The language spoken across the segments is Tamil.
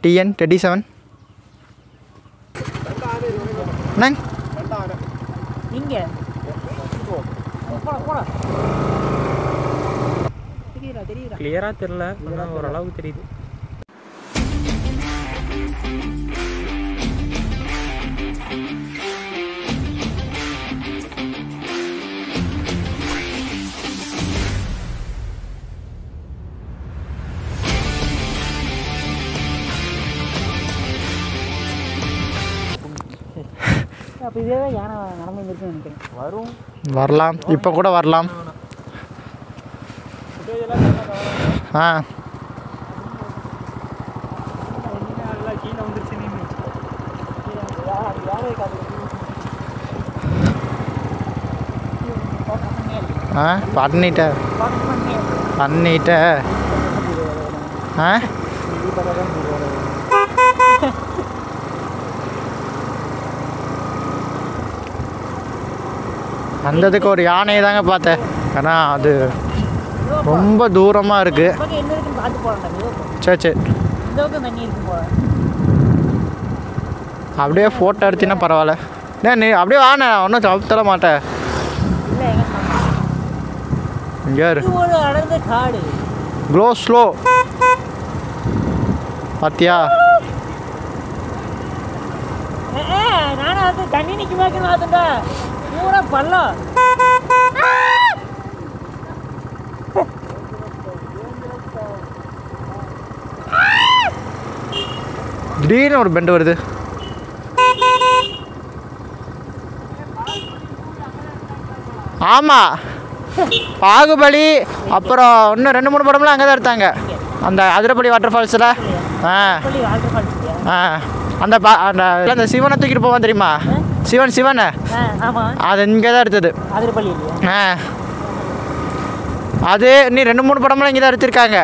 டிஎன் தேர்ட்டி செவன் என்னங்க இங்க போடா போடா தெரியுதா தெரியுதா கிளியராக தெரில ஆனால் ஓரளவுக்கு தெரியுது அப்போ இதே தான் யானை நடந்து வந்துருக்குன்னு நினைக்கிறேன் வரும் வரலாம் இப்போ கூட வரலாம் ஆ கீழே வந்துருச்சுன்னு ஆ பண்ணிட்ட பண்ணிட்ட ஆ வந்ததுக்கு ஒரு யானையை தாங்க பார்த்தேன் ஏன்னா அது ரொம்ப தூரமாக இருக்குது பக்கம் என்ன இருக்குன்னு பார்த்து போகலாம்டா சரி சரி இந்த பக்கம் தண்ணி இருக்கும் போல அப்படியே ஃபோட்டோ எடுத்தீங்கன்னா பரவாயில்ல ஏ நீ அப்படியே வாண்ணே ஒன்றும் தர மாட்டேன் இல்லை எங்க சொன்னா? இங்கே இரு இது ஒரு அடர்ந்த காடு க்ளோ ஸ்லோ பாத்தியா ஏ, ஏ, நானும் அது தண்ணி நிற்குமாக்குன்னு பார்த்துட்டா பூரா பள்ளம் திடீர்னு ஒரு பெண்டு வருது ஆமாம் பாகுபலி அப்புறம் இன்னும் ரெண்டு மூணு படம்லாம் அங்கே தான் எடுத்தாங்க அந்த அதிரப்பள்ளி வாட்டர் ஃபால்ஸில் ஆ சொல்லி வாட்டர் ஃபால்ஸ் ஆ அந்த பா அந்த அந்த சிவனை தூக்கிட்டு போவான் தெரியுமா சிவன் சிவன் ஆ ஆமாம் அது இங்கே தான் எடுத்தது அதிரப்பள்ளி இல்லையா ஆ அது நீ ரெண்டு மூணு படம்லாம் இங்கே தான் எடுத்திருக்காங்க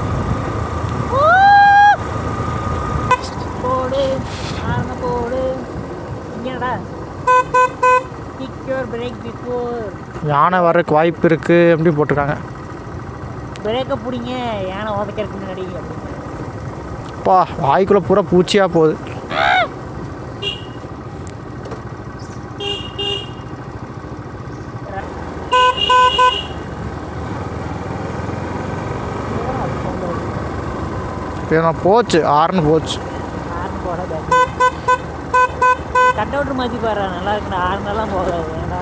போடு ஆரம்ப போடு இங்கடா கிக் யோர் பிரேக் பிஃபோர் யானை வர்றதுக்கு வாய்ப்பு இருக்குது எப்படி போட்டிருக்காங்க பிரேக்கை பிடிங்க யானை உதைக்கிறதுக்கு முன்னாடி அப்படின்னு. அப்பா வாய்க்குள்ளே பூரா பூச்சியாக போகுது இப்போ நான் போச்சு ஆறுன்னு போச்சு ஆரம்ப போட கட் அவுட்ரு மாற்றி பாரு நல்லா இருக்குடா ஆறுனெல்லாம் போகாது ஏன்டா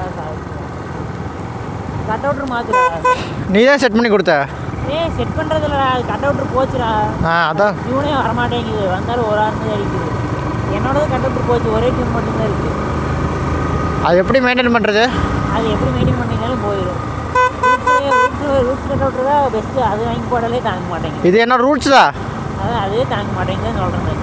கட் அவுட்ரு மாற்றுடா நீ தான் செட் பண்ணி கொடுத்த ஏய் செட் பண்ணுறதுலடா கட் அவுட்ரு போச்சுடா ஆ அதான் இவனே வரமாட்டேங்குது வந்தாலும் ஒரு ஆறு தான் அடிக்குது என்னோடது கட் அவுட்ரு போச்சு ஒரே டீம் மட்டும்தான் இருக்குது அது எப்படி மெயின்டைன் பண்ணுறது அது எப்படி மெயின்டைன் பண்ணினாலும் போயிடும் ரூட்ஸ் கட் அவுட்ரு தான் பெஸ்ட்டு அது வாங்கி போடாலே தாங்க மாட்டேங்குது இது என்ன ரூல்ஸ் தான் அதான் அதுவே தாங்க மாட்டேங்குதுன்னு சொல்கிறேன்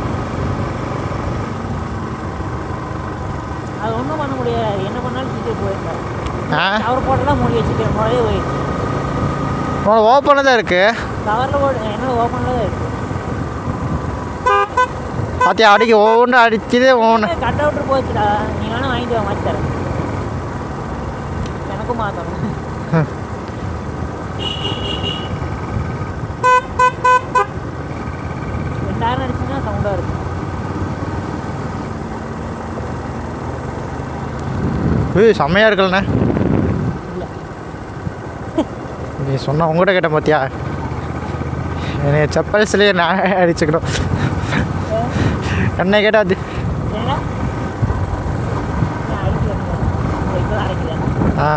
அது ஒன்றும் பண்ண முடியாது என்ன பண்ணாலும் சீக்கிரம் போயிருந்தாரு ஆ கவர் போட்டெல்லாம் மூடி வச்சுட்டு முறையே போயிடுச்சு உனக்கு ஓப்பனில் தான் இருக்குது கவரில் போட்டு என்னோட ஓப்பனில் தான் இருக்குது பார்த்தியா அடிக்க ஒவ்வொன்று அடிச்சுது ஒவ்வொன்று கட் அவுட்ரு போச்சுடா நீ வேணால் வாங்கிட்டு வா மாற்றி தரேன் எனக்கும் மாற்றணும் ரெண்டாயிரம் அடிச்சுன்னா சவுண்டாக இருக்கும் ஏய் செம்மையாக இருக்கலண்ணே இல்லை நீ சொன்ன உங்கள்கிட்ட கேட்டேன் பார்த்தியா என்னை செப்பல்ஸ்லேயே நான் அடிச்சுக்கணும் என்ன கேட்டால் அது என்னடா நான் அடிக்கிறேன் இப்போ தான் அடிக்கிறேன் ஆ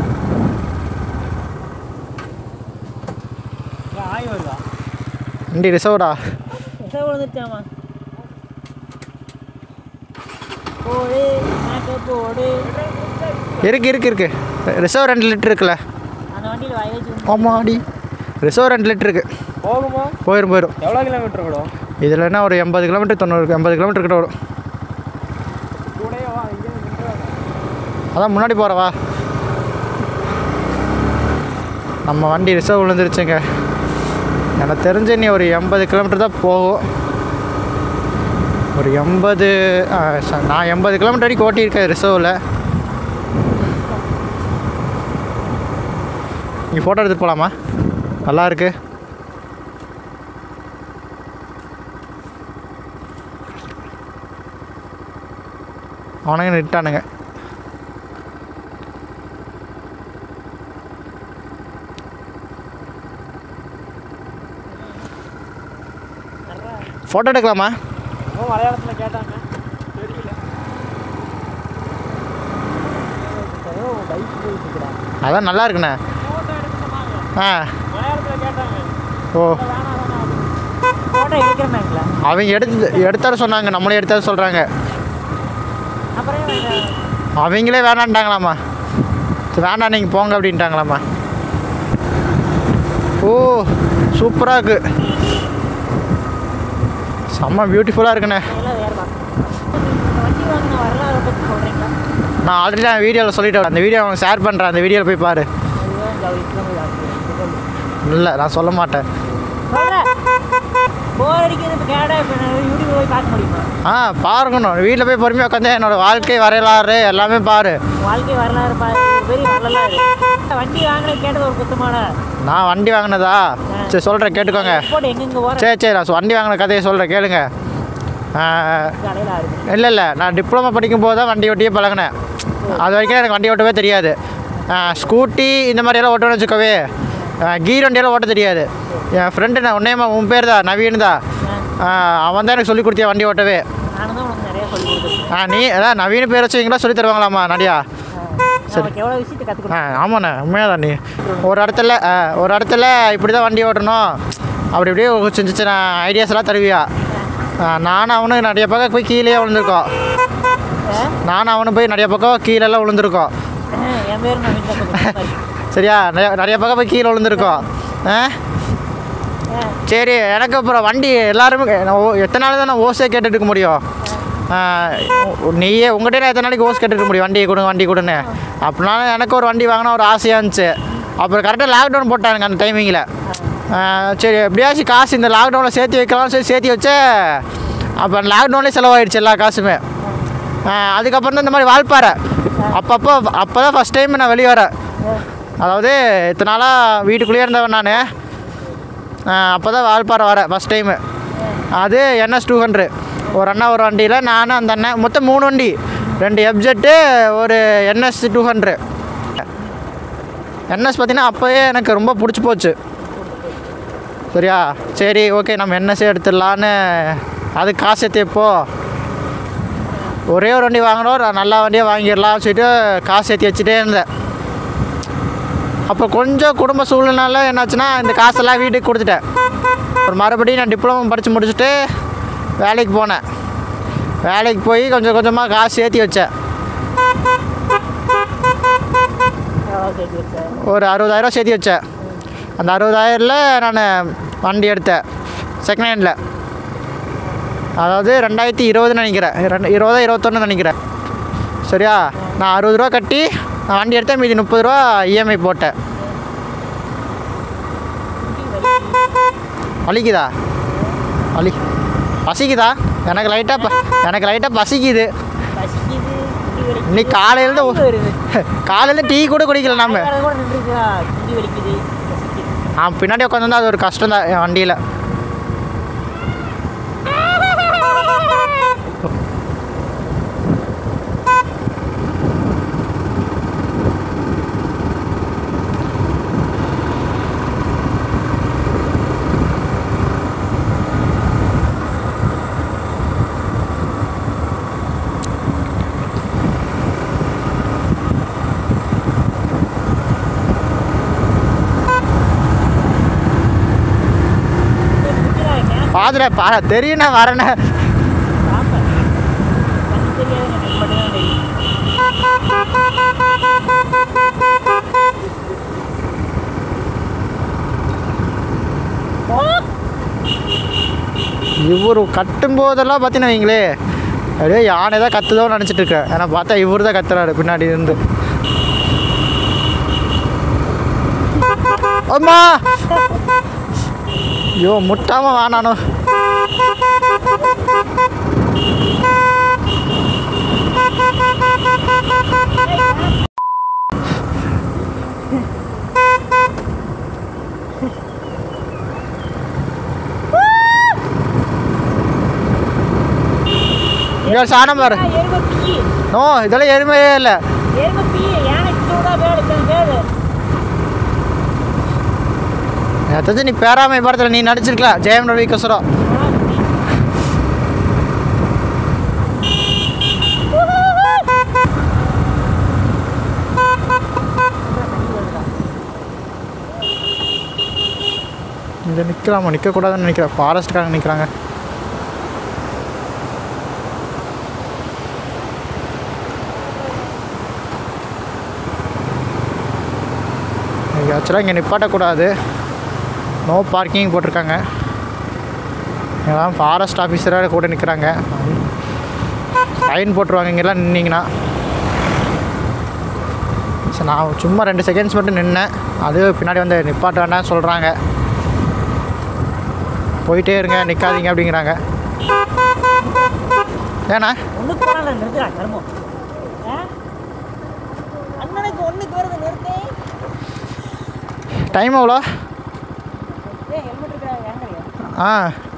ஆய் வருதா வண்டி ரிசர்வ்டா எசை விழுந்துருச்சாமா போடு மேக்கப் போடு இருக்கு இருக்கு இருக்கு ரிசர்வ் ரெண்டு லிட்டர் இருக்குல்ல அந்த வண்டியில் வாய் வச்சு ஆமாடி ரிசர்வ் ரெண்டு லிட்டர் இருக்கு போகுமா போயிடும் போயிடும் எவ்வளோ கிலோமீட்டர் கூட இதில் என்ன ஒரு எண்பது கிலோமீட்டர் தொண்ணூறு எண்பது கிலோமீட்டர் கிட்ட வரும் கூடயே வா இங்கே நின்றுவாங்க அதான் முன்னாடி போகிறவா நம்ம வண்டி ரிசர்வ் விழுந்துருச்சுங்க எனக்கு தெரிஞ்சு நீ ஒரு எண்பது கிலோமீட்டர் தான் போகும் ஒரு எண்பது ஆ, ச- நான் எண்பது கிலோமீட்டர் வரைக்கும் ஓட்டியிருக்கேன் ரிசர்வில் நீ ஃபோட்டோ எடுத்துகிட்டு போகலாமா நல்லா இருக்கு அவனுங்க நிட்டானுங்க ஃபோட்டோ எடுக்கலாமா ஓ மலையாளத்தில் கேட்டாங்க தெரியல ஏதோ பைக் போயிட்டு இருக்கிறான் அதான் நல்லா இருக்குண்ணே ஃபோட்டோ எடுக்க சொன்னாங்க ஆ மலையாளத்தில் கேட்டாங்க ஓ வேணாம் வேணாம் ஃபோட்டோ எடுக்கிறமேங்களா அவங்க எடுத்து எடுத்தார சொன்னாங்க நம்மளே எடுத்தார சொல்கிறாங்க அப்புறம் ஏன் வேண்டாம்? அவங்களே வேணான்ட்டாங்களாம்மா சரி, வேண்டாம் நீங்கள் போங்க அப்படின்ட்டாங்களாம்மா ஓ சூப்பராக இருக்கு செம்ம பியூட்டிஃபுல்லாக இருக்குண்ணே அதெல்லாம் வேறு இந்த வண்டி வாங்கின வரலாறு பற்றி சொல்கிறீங்களா நான் ஆல்ரெடி நான் வீடியோவில் சொல்லிட்டேன் அந்த வீடியோ அவங்க ஷேர் பண்ணுறேன் அந்த வீடியோவில் போய் பாரு அதுதான் ஜவுளி இல்லை நான் சொல்ல மாட்டேன் சொல்கிறேன் போர் அடிக்கிறது இப்போ கேடா இப்போ யூடியூப் போய் பார்க்க முடியுமா ஆ பாருங்கணும் வீட்டில் போய் பொறுமையாக உட்காந்து என்னோடய வாழ்க்கை வரலாறு எல்லாமே பாரு வாழ்க்கை வரலாறு பாரு இது பெரிய வரலாறு வண்டி வாங்கினது கேட்டது ஒரு குத்தமான நான் வண்டி வாங்கினதா சரி சொல்கிறேன் கேட்டுக்கோங்க போட்டு எங்கெங்க போகிறேன் சரி சரி நான் வண்டி வாங்கின கதையை சொல்கிறேன் கேளுங்க கடையில் ஆறு மணி இல்லை இல்லை நான் டிப்ளமோ படிக்கும்போது தான் வண்டி ஓட்டியே பழகினேன் அது வரைக்கும் எனக்கு வண்டி ஓட்டவே தெரியாது ஸ்கூட்டி இந்த மாதிரியெல்லாம் ஓட்டணும்னு வச்சுக்கோவே கீர் வண்டியெல்லாம் ஓட்ட தெரியாது என் ஃப்ரெண்டு நான் உன்னையம்மா உன் பேர் தான் நவீன் தான் அவன் தான் எனக்கு சொல்லி கொடுத்தியா வண்டி ஓட்டவே நானும் தான் உனக்கு நிறைய சொல்லி கொடுத்துருக்கேன் ஆ நீ அதான் நவீன் பேர் வச்சுங்களா சொல்லி தருவாங்களாம்மா நடியா நமக்கு எவ்வளோ விஷயத்தை ஆ கற்றுக்கணும் ஆமாண்ணே உண்மையாக தான் நீ ஒரு இடத்துல ஆ, ஒரு இடத்துல இப்படி தான் வண்டி ஓட்டணும் அப்படி இப்படியே ஒரு சின்ன சின்ன ஐடியாஸ் எல்லாம் தருவியா ஆ, நானும் அவனும் நிறைய பக்கம் போய் கீழே விழுந்திருக்கோம் நானும் அவனும் போய் நிறைய பக்கம் கீழெல்லாம் விழுந்திருக்கோம் என் பேர் நான் வீட்டில் சரியா நிறைய நிறைய பக்கம் போய் கீழே விழுந்திருக்கோம் ஆ சரி எனக்கு அப்புறம் வண்டி எல்லாருமே நான் ஓ- எத்தனை நாள் தான் நான் ஓஸே கேட்டுட்டு இருக்க முடியும் ஆ, உ- நீயே உங்கள்கிட்ட நான் எத்தனை நாளைக்கு ஓஸ் கேட்டுட்டு இருக்க முடியும் வண்டியை கொடுங்க வண்டி கொடுன்னு அப்படினாலும் எனக்கு ஒரு வண்டி வாங்கினா ஒரு ஆசையாக இருந்துச்சு அப்புறம் கரெக்டாக லாக்டவுன் போட்டானுங்க அந்த டைமிங்கில் சரி எப்படியாச்சும் காசு இந்த லாக்டவுனில் சேர்த்து வைக்கலாம் சரி சேர்த்து வச்சேன் அப்போ லாக்டவுன்லேயே செலவாயிடுச்சு எல்லா காசுமே ஆ, அதுக்கப்புறம் தான் இந்த மாதிரி வால்பாறை அப்பப்போ அப்போ தான் ஃபஸ்ட் டைம் நான் வெளியே வரேன் அதாவது இத்தனை நாளாக வீட்டுக்குள்ளேயே இருந்தவன் நான் அப்போ தான் வால்பாறை வரேன் ஃபஸ்ட் டைமு அது என்எஸ் டூ ஹண்ட்ரட் ஒரு அண்ணா ஒரு வண்டியில் நானும் அந்த அண்ணன் மொத்தம் மூணு வண்டி ரெண்டு எப்ஜெட்டு ஒரு என்எஸ் டூ ஹண்ட்ரட் என்எஸ் பார்த்தீங்கன்னா அப்போயே எனக்கு ரொம்ப பிடிச்சி போச்சு சரியா சரி ஓகே நம்ம என்எஸ்ஸே எடுத்துடலான்னு அதுக்கு காசு சேர்த்திப்போ ஒரே ஒரு வண்டி வாங்கினோம் ஒரு நல்ல வண்டியாக வாங்கிடலாம் சொல்லிட்டு காசு சேர்த்தி வச்சுட்டே இருந்தேன் அப்போ கொஞ்சம் குடும்ப சூழ்நிலை என்னாச்சுன்னா இந்த காசெல்லாம் வீட்டுக்கு கொடுத்துட்டேன் ஒரு மறுபடியும் நான் டிப்ளமோ படித்து முடிச்சுட்டு வேலைக்கு போனேன் வேலைக்கு போய் கொஞ்சம் கொஞ்சமாக காசு சேர்த்தி வச்சேன் எவ்வளோ சேர்த்து வச்சேன் ஒரு அறுபதாயிரம் சேர்த்தி வச்சேன் அந்த அறுபதாயிரத்தில் நான் வண்டி எடுத்தேன் செகண்ட் ஹேண்டில் அதாவது ரெண்டாயிரத்தி இருபதுன்னு நினைக்கிறேன் ரெண்டு இருபதா இருபத்தொன்னு நினைக்கிறேன் சரியா நான் அறுபது ரூபா கட்டி நான் வண்டி எடுத்தேன் மீதி முப்பது ரூபா இஎம்ஐ போட்டேன் வலிக்குதா வலி பசிக்குதா எனக்கு லைட்டாக ப எனக்கு லைட்டாக பசிக்குது பசிக்குது குடி வலிக்குது இன்னைக்கு காலையிலேருந்து வாந்தி வருது காலையில் டீ கூட குடிக்கல நாம காலையில கூட நின்றுச்சா குடி வலிக்குது பசிக்குது அவன் பின்னாடி உட்காந்துருந்தா அது ஒரு கஷ்டம் தான் என் வண்டியில் பாதுற பா தெரியும் நான் வரேனே இவர் கட்டும் போதெல்லாம் பார்த்தீங்கன்னா வைங்களே அப்படியே யானை தான் கத்துதோன்னு நினச்சிட்டு இருக்கேன் ஏன்னா பார்த்தா இவர் தான் கத்துறாரு பின்னாடி இருந்து அம்மா ஐயோ முட்டாம வானானோ இங்கே ஒரு சாணம் பாரு எருமை பீ நோ இதெல்லாம் எருமையே இல்லை எருமை பீ யானை சூடா வேறு இத்தனை பேர் எனக்கு தெரிஞ்சு நீ பேராமை படத்தில் நீ நடிச்சிருக்கலாம் ஜெயம் ரவி கசரம் இங்கே நிற்கலாமா நிற்கக்கூடாதுன்னு நினைக்கிறேன் ஃபாரஸ்ட்காரங்க நிற்கிறாங்க ஆக்சுவலாக இங்கே நிப்பாட்டக்கூடாது நோ பார்க்கிங் போட்டிருக்காங்க எல்லாம் ஃபாரஸ்ட் ஆஃபீஸராக கூட நிற்கிறாங்க ஃபைன் போட்டுருவாங்க இங்கெல்லாம் நின்னீங்கன்னா சரி நான் சும்மா ரெண்டு செகண்ட்ஸ் மட்டும் நின்னேன் அது பின்னாடி வந்து நிப்பாட்ட வேண்டாம்னு சொல்கிறாங்க போயிட்டே இருங்க நிற்காதீங்க அப்படிங்கிறாங்க ஏண்ணா ஒண்ணுக்கு போனால நிறுத்துறா கருமம் ஆ? அண்ணனுக்கு ஒண்ணுக்கு வருது நிறுத்து டைம் எவ்வளோ ஏன் ஹெல்மெட் இருக்கா வாங்கலையா ஆ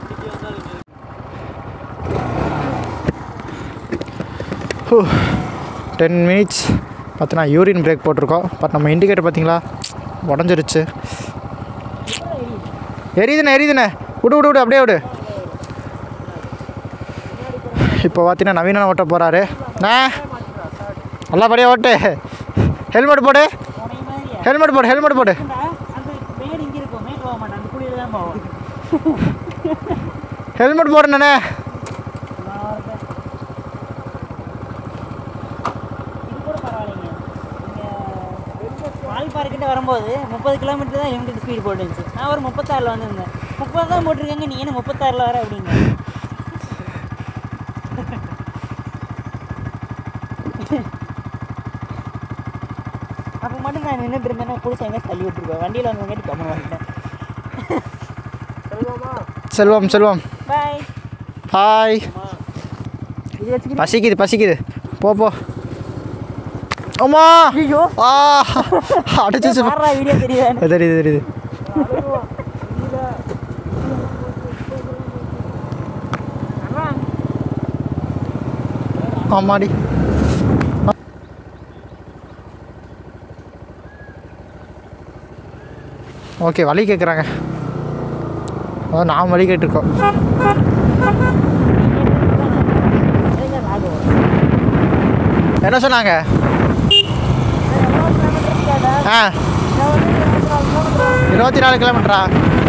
டென் மினிட்ஸ் பார்த்தீங்கன்னா யூரின் பிரேக் போட்டிருக்கோம் பட் நம்ம இண்டிகேட்டர் பார்த்தீங்களா உடஞ்சிருச்சு எரியுதுண்ணே எரியுதுண்ணே விடு விடு விடு அப்படியே விடு இப்போ பார்த்தீங்கன்னா நவீன ஓட்ட போகிறாரு அண்ணே நல்லபடியாக ஓட்டு ஹெல்மெட் போடு உனைய மாதிரியா ஹெல்மெட் போடு ஹெல்மெட் போடு ஏன்டா, அந்த மேடு இங்க இருக்கும் மேடு போக மாட்டான் அந்த குழியில தான் போவோம் ஹெல்மெட் போடுண்ணே நான் வரேன். இது கூட பரவாயில்லைங்க நீங்கள் வால்பாறைக்கிட்ட வரும்போது முப்பது கிலோமீட்டர் தான் லிமிட்டட் ஸ்பீடு போட்டுருந்துச்சு நான் ஒரு முப்பத்தாறில் வந்திருந்தேன் முப்பது தான் போட்டிருக்கேங்க நீ என்ன முப்பத்தாறில் வர அப்படிங்க அப்போ மட்டும் நான் நின்றுட்டு இருந்தேன்னா பிடிச்ச எங்கே தள்ளி விட்டுருப்பேன் வண்டியில் வந்தவங்க கம்மன் வந்துட்டேன் செல்வம் செல்வம் பாய் ஹாய் இது வச்சுக்கிட்டு பசிக்குது பசிக்குது போ போ அம்மா ஐயோ ஆ அடிச்சிச்சு மாறா வீடியோ தெரியுதான்னு தெரியுது தெரியுது ஆமாடி ஓகே வழி கேட்குறாங்க அதான் நான் வழி கேட்டிருக்கோம் என்ன சொன்னாங்க ஆ இருபத்தி நாலு கிலோமீட்டரா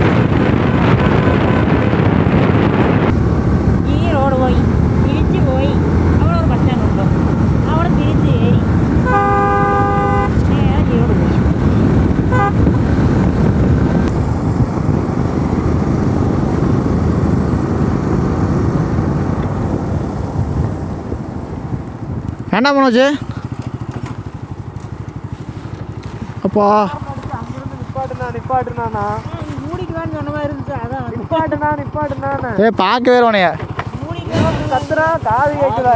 ഈ റോഡ് പോയി തിരിച്ച് പോയി അവിടെ ഒരു ബസ് സ്റ്റാൻഡ് ഉണ്ടോ അവിടെ തിരിച്ച് കയറി നേരെ ജീവോട് പോയി என்ன மனோஜ் அப்பா நிப்பாட்டுனா நிப்பாட்டுனாண்ணா மூடிக்குவான்னு சொன்ன மாதிரி இருந்துச்சு அதான் வந்து நிப்பாட்டுனா நிப்பாட்டுனாண்ணா ஏ பார்க்கவே இல்லை உனைய மூடிக்குவான்னு கத்துறா காது கேட்குதா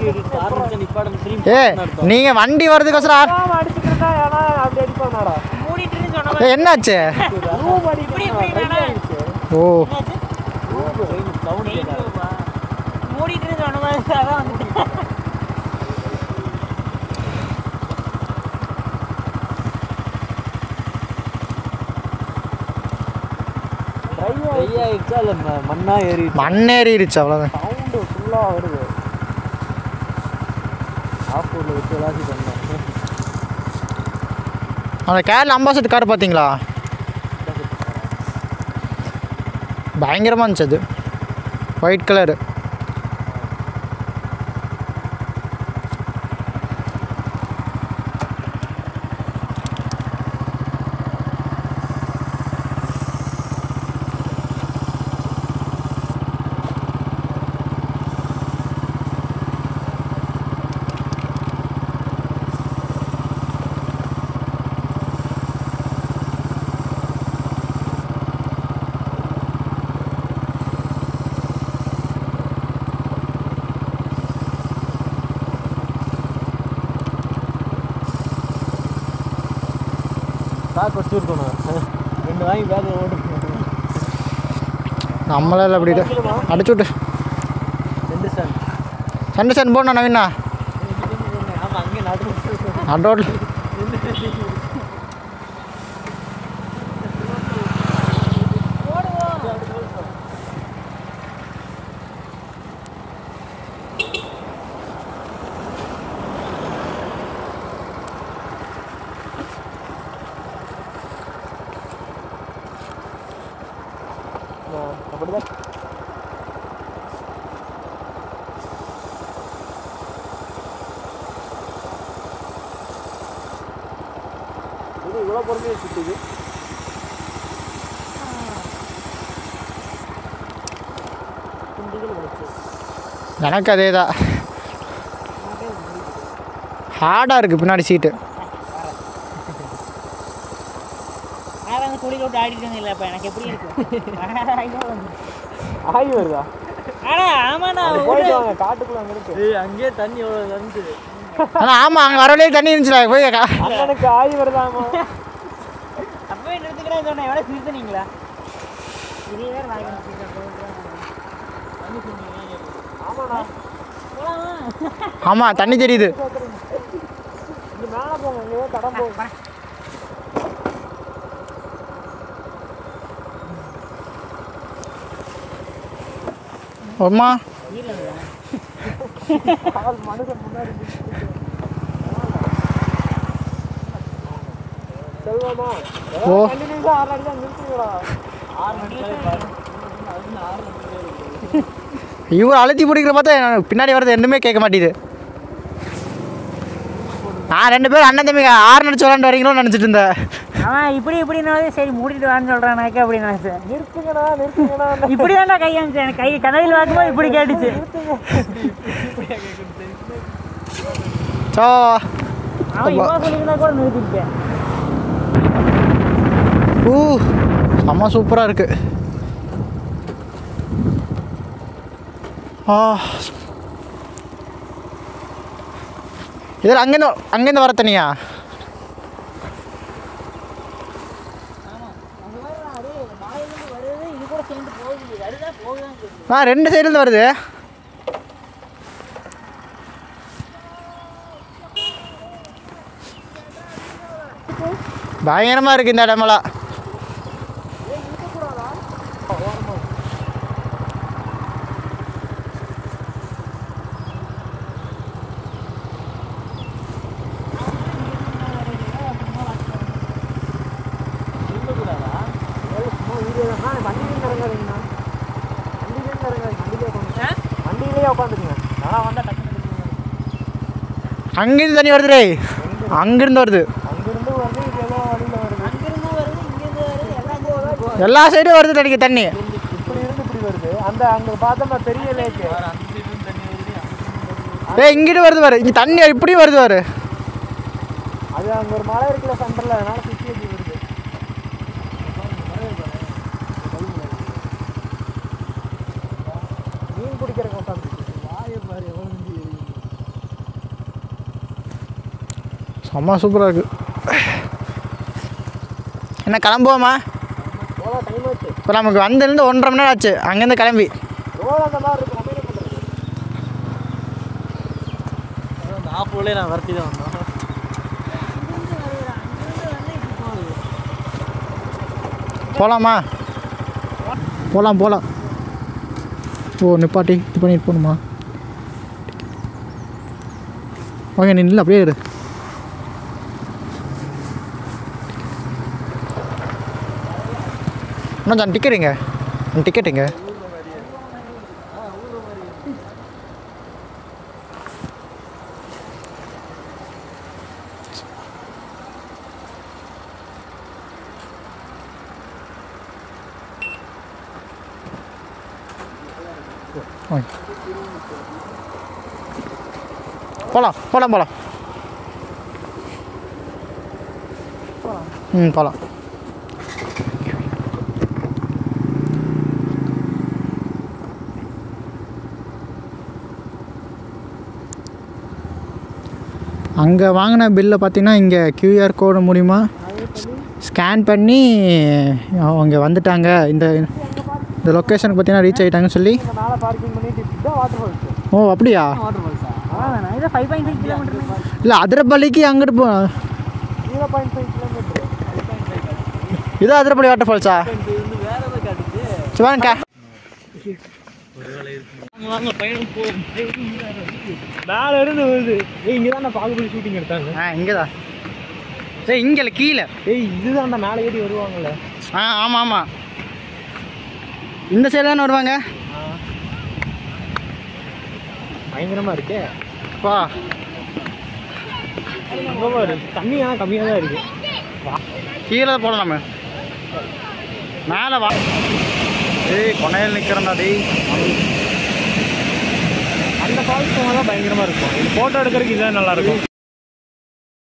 ஏ நீங்கள் வண்டி வர்றதுக்கோசரம் ஆ- அடிச்சுக்கிறதா ஏன்னா அப்படி அடிப்பானாடா மூடிட்டுன்னு சொன்ன ஏ மாதிரி என்னாச்சு ரூம் அடி இப்படி இப்படி நானா? ஓ என்னாச்சு? மூடிட்டுன்னு சொன்ன மாதிரி அதான் வந்துட்டு ட்ரை ஆயிடுச்சா இல்லை மண்ணா ஏறி மண்ணேறிடுச்சு அவ்வளோதான் சவுண்டு ஃபுல்லாக வருது ஆஃப் ரோடில் வச்சு எல்லாத்தையும் பண்ணேன் அந்த கேரளா அம்பாசிடர் கார் பார்த்தீங்களா பயங்கரமாக இருந்துச்சு அது ஒயிட் கலரு ஸ்டாக் வச்சுருக்கணும் ரெண்டு வாங்கி பேக்கில் ஓட்டு நம்மளால அப்படி அடிச்சு விட்டு ரெண்டு ஸ்டாண்ட் சண்டை சன் போடணும் நவீனா ஆமாம் அங்கே நடுவு அடோட் அப்படிதான் இது இவ்வளோ பொறுமையாக சுற்றுது எனக்கு அதே தான் ஹார்டாக இருக்குது பின்னாடி சீட்டு யாரும் அந்த குடியில் விட்டு ஆடிட்டு இருந்தீங்களா இப்போ எனக்கு எப்படி இருக்கும் ஆகி வருதா ஆனா ஆமாண்ணா அது போயிட்டு வாங்க காட்டுக்குள்ள அங்கே இருக்கு ஏய் அங்கேயே தண்ணி எவ்வளோ வந்துச்சு ஆனால் ஆமாம் அங்கே வர வழியே தண்ணி இருந்துச்சுல போய் கா- அண்ணனுக்கு ஆகி வருதாமா அப்பவே நிறுத்துக்கிறேன் சொன்னேன் எவ்வளோ நிறுத்துனீங்களா இதே வேறு வாங்கி ஆமாண்ணா போலாமா ஆமாம் தண்ணி தெரியுது இங்கே மேலே போங்க இங்கே தடம் போங்க அம்மா கால் மனுஷன் முன்னாடி செல்வமா ஓ கண்டினியூஸாக ஆறு அடி தான் நிறுத்துங்களா இவர் அழுத்தி பிடிக்கிற பார்த்தா எனக்கு பின்னாடி வர்றது எதுவுமே கேட்க மாட்டேது நான் ரெண்டு பேரும் அண்ணன் தம்பி ஆறு நடிச்சு விளாண்டு வரீங்களோன்னு நினச்சிட்டு இருந்தேன் அவன் இப்படி இப்படினாலே சரி மூடிட்டு வான்னு சொல்கிறானாக்க அப்படின்னு நினச்சேன் நிறுத்துங்கண்ணா நிறுத்துங்கண்ணா இப்படி தான்டா கை அமிச்சேன் எனக்கு கை கனவில் பார்க்கும்போது இப்படி கேட்டுச்சு சோ அவன் இவ்வளோ சொல்லியிருந்தா கூட நிறுத்திக்கிட்டேன் ஊ செம்ம சூப்பராக இருக்கு ஆ இதில் அங்கேருந்து அங்கேருந்து வர தனியா வருது இது கூட சேர்ந்து போகுது வருதா போகுதான் கேட்குது ஆ ரெண்டு சைடுலேருந்து வருது பயங்கரமாக இருக்குது இந்த இடமெல்லாம் வண்டியிலேருந்து இறங்காதீங்கண்ணா வண்டியிலேருந்து இறங்காதீங்க வண்டியிலே உட்காந்து வண்டியிலேயே உட்காந்துக்குங்க நான் வந்தால் டக்குனு அங்கேருந்து தண்ணி வருது டேய் அங்கேருந்து வருது அங்கிருந்து வந்து இது ஏதோ வழியில் வருது அங்கிருந்து வருது இங்கிருந்து வருது எல்லாம் போகுது எல்லா சைடும் வருது தண்ணி தண்ணி இப்படி இருந்து இப்படி வருது அந்த அங்கே பார்த்தோம்னா பெரிய லேக்கு ஏய் இங்கிட்டு வருது பாரு இங்கே தண்ணி இப்படியும் வருது பாரு அது அங்கே ஒரு மலை இருக்குல்ல சென்டரில் அதனால சுற்றி வச்சு வருது மீன் பிடிக்கிறக்கு உட்காந்து வாயை பாரு எவ்வளோ நம்பி செம்ம சூப்பராக இருக்கு என்ன கிளம்புவோமா எவ்வளோ டைம் ஆச்சு இப்போ நமக்கு வந்திருந்து ஒன்றரை மணி நேரம் ஆச்சு அங்கேருந்து கிளம்பி எவ்வளோ அந்த மாதிரி இருக்கு மொபைல் பண்ணுறது நாற்பதுலேயே நான் வரட்டி தான் வந்தோம் போகலாமா போகலாம் போகலாம் ஓ நிப்பாட்டி இது பண்ணிட்டு போகணுமா ஓகே நீ நில்லு அப்படியே இரு இன்னும் டிக்கெட்டுங்க டிக்கெட்டுங்க போகலாம் போகலாம் போகலாம் ம் போகலாம் அங்கே வாங்கின பில்லை பார்த்தீங்கன்னா இங்கே கியூஆர் கோடு மூலிமா ஸ்கேன் பண்ணி அவங்க வந்துட்டாங்க இந்த இந்த லொக்கேஷனுக்கு பார்த்தீங்கன்னா ரீச் ஆகிட்டாங்கன்னு சொல்லி இங்கே மேலே பார்க்கிங் பண்ணிட்டு இதுதான் வாட்டர் ஃபால்ஸ் ஓ அப்படியா வாட்டர் ஃபால்ஸா அவ்வளோதானே இதை ஃபைவ் பாயிண்ட் ஃபைவ் கிலோமீட்டர் இல்லை அதிரப்பள்ளிக்கு அங்கிட்டு போ ஜீரோ பாயிண்ட் ஃபைவ் கிலோமீட்டர் இது அதிரப்பள்ளி வாட்டர் ஃபால்ஸா சிவாங்கக்கா மேலே இருந்து வருது ஏய் இங்கே தான் பாகுபலி ஷூட்டிங் எடுத்தாங்க ஆ இங்கே தான் ஏய் இங்கே இல்லை கீழே ஏய் இதுதான் மேலே ஏறி வருவாங்கல்ல ஆ ஆமாம் ஆமாம் இந்த சைடு தானே வருவாங்க பயங்கரமாக இருக்கே வா ரொம்ப பாரு தண்ணி ஆனால் கம்மியாக தான் இருக்கு கீழே போகலாம் நம்ம மேலே வா ஏய் கொனையில் நிற்கிறேன்டா டேய் அந்த ஃபால்ஸ் போனால் தான் பயங்கரமாக இருக்கும் இது ஃபோட்டோ எடுக்கிறதுக்கு இதுதான் நல்லா இருக்கும்